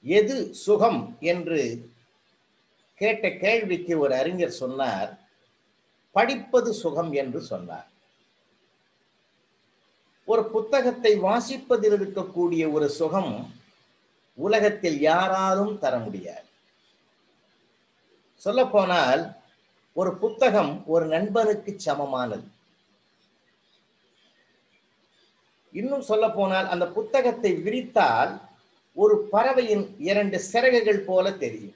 எது சுகம் என்று கேட்ட கேள்விக்கு ஒரு அறிஞர் சொன்னார் படிப்பது சுகம் என்று சொன்னார் ஒரு புத்தகத்தை வாசிப்பதில் இருக்கக்கூடிய ஒரு சுகம் உலகத்தில் யாராலும் தர முடியாது சொல்ல போனால் ஒரு புத்தகம் ஒரு நண்பனுக்கு சமமானது இன்னும் சொல்ல போனால் அந்த புத்தகத்தை விரித்தால் ஒரு பறவையின் இரண்டு சிறகுகள் போல தெரியும்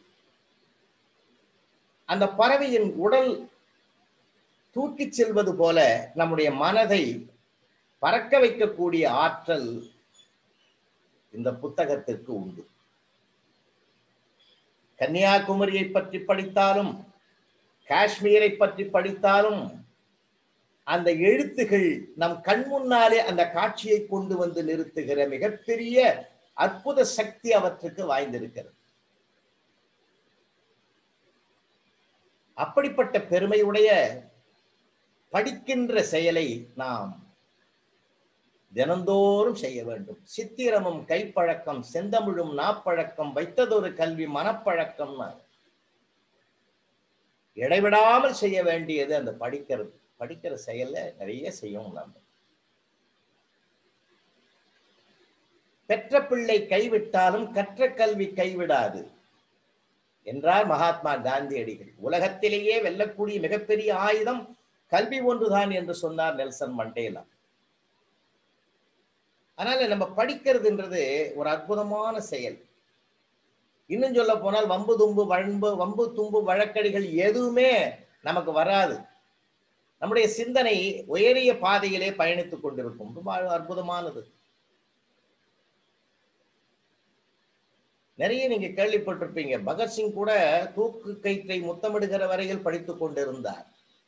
அந்த பறவையின் உடல் தூக்கிச் செல்வது போல நம்முடைய மனதை பறக்க வைக்கக்கூடிய ஆற்றல் இந்த புத்தகத்திற்கு உண்டு கன்னியாகுமரியை பற்றி படித்தாலும் காஷ்மீரை பற்றி படித்தாலும் அந்த எழுத்துகள் நம் கண் முன்னாலே அந்த காட்சியை கொண்டு வந்து நிறுத்துகிற மிகப்பெரிய அற்புத சக்தி அவற்றுக்கு வாய்ந்திருக்கிறது அப்படிப்பட்ட பெருமையுடைய படிக்கின்ற செயலை நாம் தினந்தோறும் செய்ய வேண்டும் சித்திரமும் கைப்பழக்கம் செந்தமிழும் நாப்பழக்கம் வைத்ததொரு கல்வி மனப்பழக்கம் இடைவிடாமல் செய்ய வேண்டியது அந்த படிக்கிறது படிக்கிற செயல்ல நிறைய செய்யும் நம்ம பெற்ற பிள்ளை கைவிட்டாலும் கற்ற கல்வி கைவிடாது என்றார் மகாத்மா காந்தியடிகள் உலகத்திலேயே வெல்லக்கூடிய மிகப்பெரிய ஆயுதம் கல்வி ஒன்றுதான் என்று சொன்னார் நெல்சன் மண்டேலா அதனால நம்ம படிக்கிறதுன்றது ஒரு அற்புதமான செயல் இன்னும் சொல்ல போனால் வம்பு தும்பு வம்பு வம்பு தும்பு வழக்கடிகள் எதுவுமே நமக்கு வராது நம்முடைய சிந்தனை உயரிய பாதையிலே பயணித்துக் கொண்டிருக்கும் ரொம்ப அற்புதமானது நிறைய நீங்க கேள்விப்பட்டிருப்பீங்க பகத்சிங் கூட தூக்கு கயிற்றை முத்தமிடுகிற வரையில் படித்துக் கொண்டிருந்தார்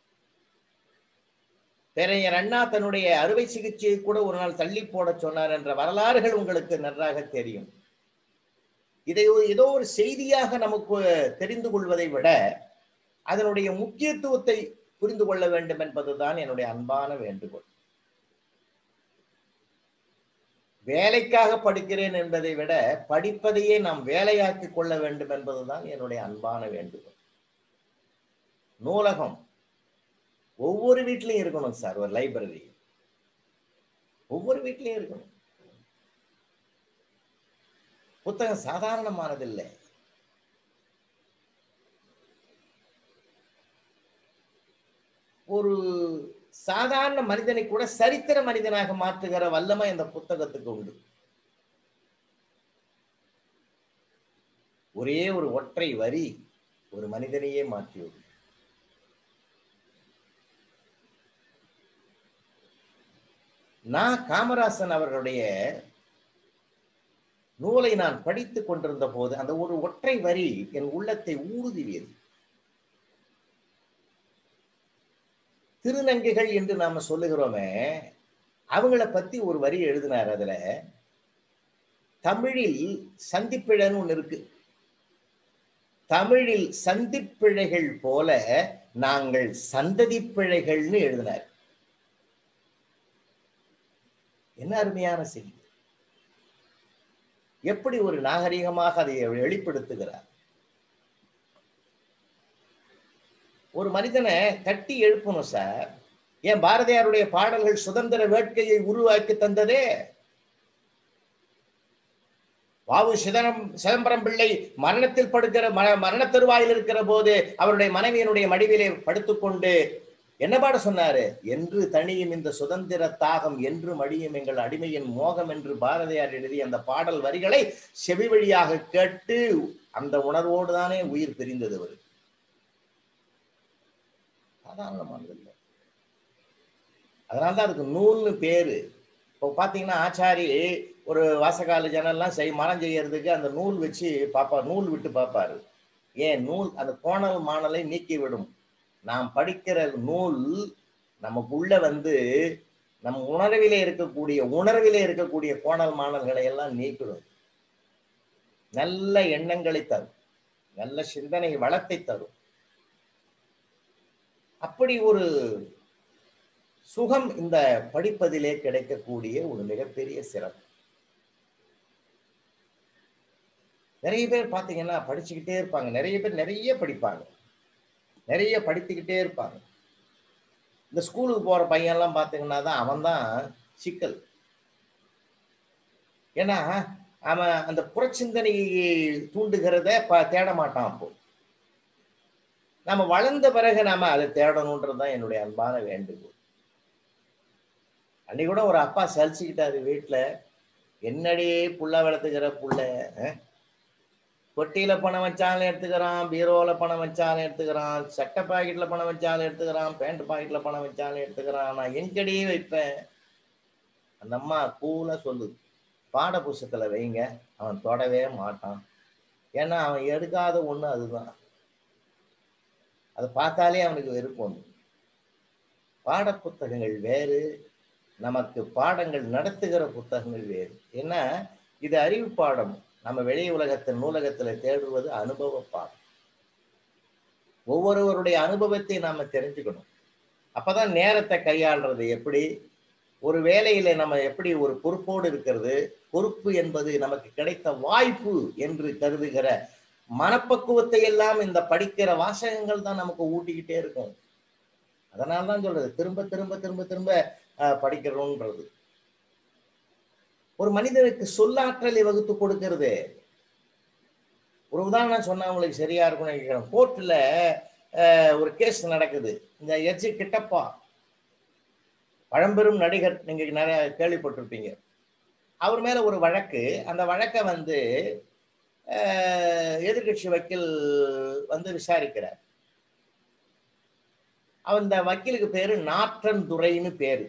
பேரையர் அண்ணா தன்னுடைய அறுவை சிகிச்சையை கூட ஒரு நாள் தள்ளி போட சொன்னார் என்ற வரலாறுகள் உங்களுக்கு நன்றாக தெரியும் இதை ஏதோ ஒரு செய்தியாக நமக்கு தெரிந்து கொள்வதை விட அதனுடைய முக்கியத்துவத்தை புரிந்து கொள்ள வேண்டும் என்பதுதான் என்னுடைய அன்பான வேண்டுகோள் வேலைக்காக படிக்கிறேன் என்பதை விட படிப்பதையே நாம் வேலையாக்கி கொள்ள வேண்டும் என்பதுதான் என்னுடைய அன்பான வேண்டுகோள் நூலகம் ஒவ்வொரு வீட்லயும் இருக்கணும் சார் ஒரு லைப்ரரி ஒவ்வொரு வீட்லயும் இருக்கணும் புத்தகம் சாதாரணமானதில்லை ஒரு சாதாரண மனிதனை கூட சரித்திர மனிதனாக மாற்றுகிற வல்லமை அந்த புத்தகத்துக்கு உண்டு ஒரே ஒரு ஒற்றை வரி ஒரு மனிதனையே மாற்றியது நான் காமராசன் அவர்களுடைய நூலை நான் படித்துக் கொண்டிருந்த போது அந்த ஒரு ஒற்றை வரி என் உள்ளத்தை ஊடுருவியது திருநங்கைகள் என்று நாம சொல்லுகிறோமே அவங்கள பத்தி ஒரு வரி எழுதினார் அதுல தமிழில் சந்திப்பிழைன்னு ஒண்ணு இருக்கு தமிழில் சந்திப்பிழைகள் போல நாங்கள் சந்ததி பிழைகள்னு எழுதினார் என்ன அருமையான செய்தி எப்படி ஒரு நாகரிகமாக அதை வெளிப்படுத்துகிறார் ஒரு மனிதனை தட்டி எழுப்பணும் சார் ஏன் பாரதியாருடைய பாடல்கள் சுதந்திர வேட்கையை உருவாக்கி தந்ததே வாவு சிதனம் சிதம்பரம் பிள்ளை மரணத்தில் படுக்கிற மரண தருவாயில் இருக்கிற போது அவருடைய மனைவியினுடைய மடிவிலே படுத்துக்கொண்டு என்ன பாட சொன்னாரு என்று தனியும் இந்த சுதந்திர தாகம் என்று மடியும் எங்கள் அடிமையின் மோகம் என்று பாரதியார் எழுதிய அந்த பாடல் வரிகளை செவி வழியாக கேட்டு அந்த உணர்வோடு தானே உயிர் பிரிந்தது அவர் சாதாரணமானது இல்லை அதனால்தான் அதுக்கு நூல்னு பேரு இப்போ பார்த்தீங்கன்னா ஆச்சாரி ஒரு வாசகால ஜனெல்லாம் செய் மரம் செய்யறதுக்கு அந்த நூல் வச்சு பாப்பா நூல் விட்டு பார்ப்பாரு ஏன் நூல் அந்த கோணல் மாணலை நீக்கி விடும் நாம் படிக்கிற நூல் நமக்குள்ள வந்து நம் உணர்விலே இருக்கக்கூடிய உணர்விலே இருக்கக்கூடிய கோணல் மாணல்களை எல்லாம் நீக்கிடும் நல்ல எண்ணங்களை தரும் நல்ல சிந்தனை வளத்தை தரும் அப்படி ஒரு சுகம் இந்த படிப்பதிலே கிடைக்கக்கூடிய ஒரு மிகப்பெரிய சிறப்பு நிறைய பேர் பார்த்தீங்கன்னா படிச்சுக்கிட்டே இருப்பாங்க நிறைய பேர் நிறைய படிப்பாங்க நிறைய படித்துக்கிட்டே இருப்பாங்க இந்த ஸ்கூலுக்கு போகிற பையன்லாம் பார்த்தீங்கன்னா தான் அவன் தான் சிக்கல் ஏன்னா அவன் அந்த புறச்சிந்தனை தூண்டுகிறத ப தேட மாட்டான் அப்போ நம்ம வளர்ந்த பிறகு நாம அதை தேடணுன்றது தான் என்னுடைய அன்பான வேண்டுகோள் அன்னைக்கு கூட ஒரு அப்பா சலிச்சுக்கிட்டாரு வீட்டில் என்னடி புள்ள வளர்த்துக்கிற புள்ள அஹ்? கொட்டியில பணம் வச்சாலும் எடுத்துக்கிறான் பீரோல பணம் வச்சாலும் எடுத்துக்கிறான் சட்டை பாக்கெட்ல பணம் வச்சாலும் எடுத்துக்கிறான் பேண்ட் பாக்கெட்ல பணம் வச்சாலும் எடுத்துக்கிறான் நான் எங்கடி வைப்பேன் அந்த அம்மா கூலா சொல்லுது பாட புஸ்தகத்துல வைங்க அவன் தொடவே மாட்டான் ஏன்னா அவன் எடுக்காத ஒண்ணு அதுதான் அதை பார்த்தாலே அவனுக்கு வெறுப்பு ஒன்று பாட புத்தகங்கள் வேறு நமக்கு பாடங்கள் நடத்துகிற புத்தகங்கள் வேறு ஏன்னா இது அறிவு பாடம் நம்ம வெளி உலகத்தின் நூலகத்துல தேடுவது அனுபவ பாடம் ஒவ்வொருவருடைய அனுபவத்தை நாம தெரிஞ்சுக்கணும் அப்பதான் நேரத்தை கையாளுறது எப்படி ஒரு வேலையில நம்ம எப்படி ஒரு பொறுப்போடு இருக்கிறது பொறுப்பு என்பது நமக்கு கிடைத்த வாய்ப்பு என்று கருதுகிற மனப்பக்குவத்தை எல்லாம் இந்த படிக்கிற வாசகங்கள் தான் நமக்கு ஊட்டிக்கிட்டே இருக்கும் அதனால தான் சொல்றது திரும்ப திரும்ப திரும்ப திரும்ப அஹ், படிக்கிறோன்றது ஒரு மனிதனுக்கு சொல்லாற்றலை வகுத்து கொடுக்கிறது ஒரு உதாரணம் சொன்னா உங்களுக்கு சரியா இருக்கும்னு நினைக்கிறேன் கோர்ட்ல ஒரு கேஸ் நடக்குது இந்த எஜ்ஜி கிட்டப்பா பழம்பெரும் நடிகர் நீங்க நிறைய கேள்விப்பட்டிருப்பீங்க அவர் மேல ஒரு வழக்கு அந்த வழக்கை வந்து எதிர்கட்சி வக்கீல் வந்து விசாரிக்கிறார் அந்த வக்கீலுக்கு பேரு நாற்றன் துரைன்னு பேரு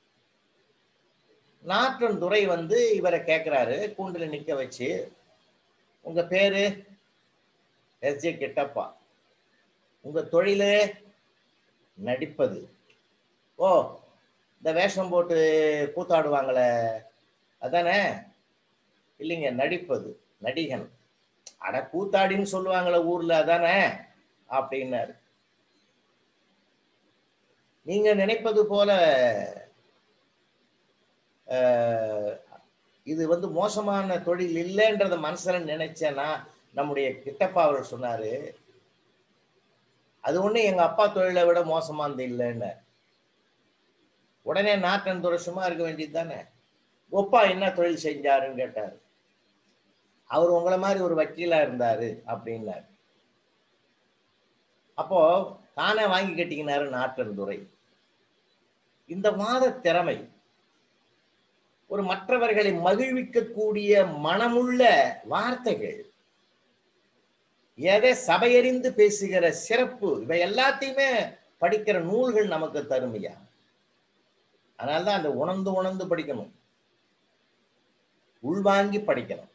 நாற்றன் துரை வந்து இவரை கேட்கிறாரு கூண்டுல நிக்க வச்சு உங்க பேரு எஸ் ஜே கிட்டப்பா உங்க தொழிலு நடிப்பது ஓ இந்த வேஷம் போட்டு கூத்தாடுவாங்களே அதானே இல்லைங்க நடிப்பது நடிகன் அட கூத்தாடின்னு சொல்லுவாங்களே ஊர்ல அதானே அப்படின்னாரு நீங்க நினைப்பது போல அஹ், இது வந்து மோசமான தொழில் இல்லைன்றத மனசுல நினைச்சேன்னா நம்முடைய கிட்டப்பா அவர் சொன்னாரு அது ஒண்ணு எங்க அப்பா தொழிலை விட மோசமானது இல்லைன்னு உடனே நாட்டன் துறை சும்மா இருக்க வேண்டியது தானே ஒப்பா என்ன தொழில் செஞ்சாருன்னு கேட்டாரு அவர் உங்களை மாதிரி ஒரு வக்கீலா இருந்தாரு அப்படின்னாரு அப்போ தானே வாங்கி கட்டிக்கினாரு நாட்டன் துறை இந்த வாத திறமை ஒரு மற்றவர்களை மகிழ்விக்கக்கூடிய மனமுள்ள வார்த்தைகள் எதை சபையறிந்து பேசுகிற சிறப்பு இவை எல்லாத்தையுமே படிக்கிற நூல்கள் நமக்கு தருமையா அதனால்தான் அந்த உணர்ந்து உணர்ந்து படிக்கணும் உள்வாங்கி படிக்கணும்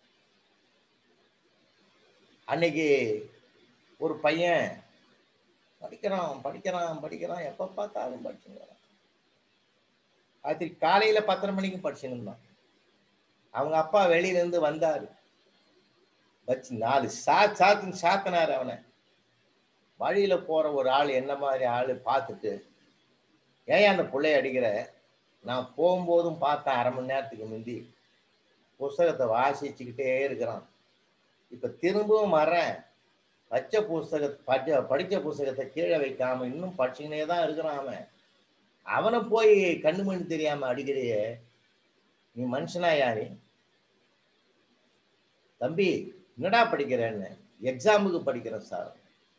அன்னைக்கு ஒரு பையன் படிக்கிறான் படிக்கிறான் படிக்கிறான் எப்ப பார்த்தாலும் படிச்சுங்கிறான் அது காலையில பத்தரை மணிக்கு படிச்சுன்னு இருந்தான் அவங்க அப்பா வெளியில இருந்து வந்தாரு வச்சு நாலு சா சாத்துன்னு சாத்தினாரு அவனை வழியில போற ஒரு ஆள் என்ன மாதிரி ஆளு பார்த்துட்டு ஏன் அந்த பிள்ளைய அடிக்கிற நான் போகும்போதும் பார்த்தேன் அரை மணி நேரத்துக்கு முந்தி புஸ்தகத்தை வாசிச்சுக்கிட்டே இருக்கிறான் இப்ப திரும்பவும் வரேன் வச்ச புஸ்தக படிச்ச படிச்ச புஸ்தகத்தை கீழே வைக்காம இன்னும் படிச்சுக்கினே தான் இருக்கிறான் அவன் அவனை போய் கண்ணு மணி தெரியாம அடிக்கிறியே நீ மனுஷனா யாரு தம்பி என்னடா படிக்கிறேன்னு எக்ஸாமுக்கு படிக்கிறேன் சார்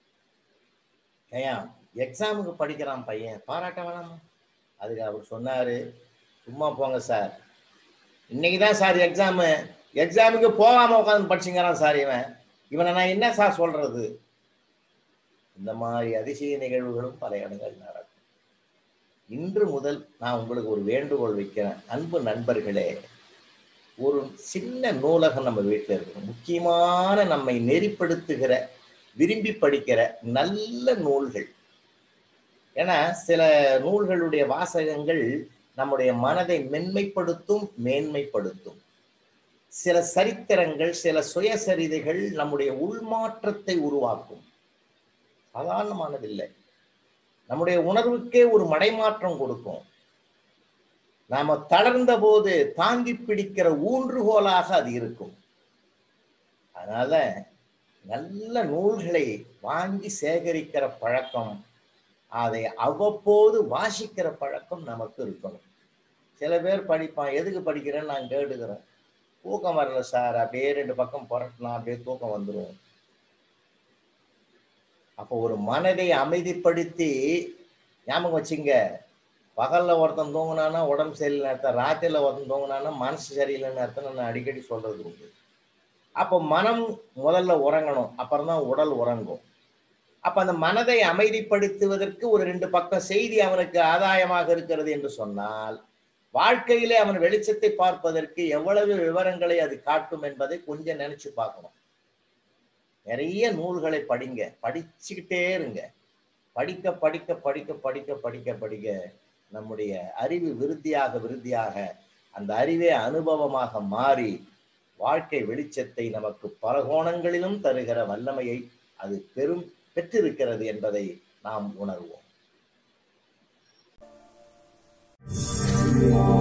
ஏன் எக்ஸாமுக்கு படிக்கிறான் பையன் பாராட்ட வேணாமா அதுக்கு அவர் சொன்னாரு சும்மா போங்க சார் இன்னைக்கு தான் சார் எக்ஸாமு எக்ஸாமுக்கு போகாம உட்காந்து படிச்சுங்கிறான் சார் இவன் இவனை நான் என்ன சார் சொல்றது இந்த மாதிரி அதிசய நிகழ்வுகளும் பல இடங்கள் நடக்கும் இன்று முதல் நான் உங்களுக்கு ஒரு வேண்டுகோள் வைக்கிறேன் அன்பு நண்பர்களே ஒரு சின்ன நூலகம் நம்ம வீட்டில் இருக்கணும் முக்கியமான நம்மை நெறிப்படுத்துகிற விரும்பி படிக்கிற நல்ல நூல்கள் ஏன்னா சில நூல்களுடைய வாசகங்கள் நம்முடைய மனதை மென்மைப்படுத்தும் மேன்மைப்படுத்தும் சில சரித்திரங்கள் சில சுயசரிதைகள் நம்முடைய உள்மாற்றத்தை உருவாக்கும் சாதாரணமானதில்லை நம்முடைய உணர்வுக்கே ஒரு மடைமாற்றம் கொடுக்கும் நாம தளர்ந்த போது தாங்கி பிடிக்கிற ஊன்றுகோலாக அது இருக்கும் அதனால நல்ல நூல்களை வாங்கி சேகரிக்கிற பழக்கம் அதை அவ்வப்போது வாசிக்கிற பழக்கம் நமக்கு இருக்கணும் சில பேர் படிப்பான் எதுக்கு படிக்கிறேன்னு நான் கேட்டுக்கிறேன் தூக்கம் வரல சார் அப்படியே ரெண்டு பக்கம் புரட்டலாம் அப்படியே தூக்கம் வந்துடும் அப்போ ஒரு மனதை அமைதிப்படுத்தி ஞாபகம் வச்சுங்க பகல்ல ஒருத்தன் தூங்குனானா உடம்பு சரியில்லைன்னு அர்த்தம் ராத்திரில ஒருத்தன் தூங்குனானா மனசு சரியில்லைன்னு அர்த்தம் நான் அடிக்கடி சொல்றது உண்டு அப்போ மனம் முதல்ல உறங்கணும் அப்புறம் தான் உடல் உறங்கும் அப்ப அந்த மனதை அமைதிப்படுத்துவதற்கு ஒரு ரெண்டு பக்கம் செய்தி அவனுக்கு ஆதாயமாக இருக்கிறது என்று சொன்னால் வாழ்க்கையிலே அவன் வெளிச்சத்தை பார்ப்பதற்கு எவ்வளவு விவரங்களை அது காட்டும் என்பதை கொஞ்சம் நினைச்சு பார்க்கணும் நிறைய நூல்களை படிங்க படிச்சுக்கிட்டே இருங்க படிக்க படிக்க படிக்க படிக்க படிக்க படிக்க நம்முடைய அறிவு விருத்தியாக விருத்தியாக அந்த அறிவே அனுபவமாக மாறி வாழ்க்கை வெளிச்சத்தை நமக்கு பல கோணங்களிலும் தருகிற வல்லமையை அது பெரும் பெற்றிருக்கிறது என்பதை நாம் உணர்வோம்